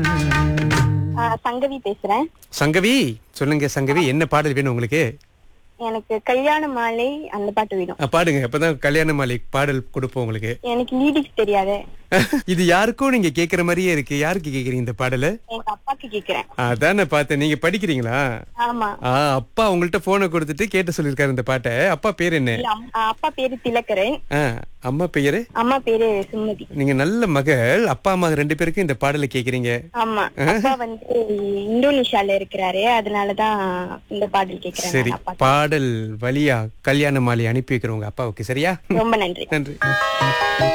ஆ, சங்கவி பேசுறேன் சங்கவி சொல்லுங்க சங்கவி என்ன பாடல் வேணும் உங்களுக்கு எனக்கு கல்யாண மாலை அந்த பாட்டு வேணும் ஆ, பாடுங்க அப்பதான் கல்யாண மாலை பாடல் கொடுப்போம் உங்களுக்கு எனக்கு லீடிக்ஸ் தெரியாது இது யாருக்கும் நீங்க கேக்குற மாதிரியே இருக்கு யாருக்கு கேக்குறீங்க இந்த பாடல எங்க அப்பாக்கு கேக்குறேன் அதான் நான் பார்த்தேன் நீங்க படிக்கிறீங்களா ஆமா ஆ அப்பா உங்கள்ட்ட போனை கொடுத்துட்டு கேட்டு சொல்லிருக்காரு இந்த பாட்டை அப்பா பேர் என்ன இல்ல, அம்- ஆ, அப்பா பேரு திலக்கரன் ஆ, அம்மா பெயரு அம்மா பேரு சுமதி நீங்க நல்ல மகள் அப்பா அம்மா ரெண்டு பேருக்கும் இந்த பாடலை கேக்குறீங்க ஆமா அப்பா வந்து இந்தோனேஷியால இருக்கிறாரு அதனாலதான் இந்த பாடல் கேக்குறேன் சரி நான் அப்பா பாடல் வழியா கல்யாண மாலை அனுப்பி வைக்கிறோம் உங்க அப்பாவுக்கு சரியா ரொம்ப நன்றி நன்றி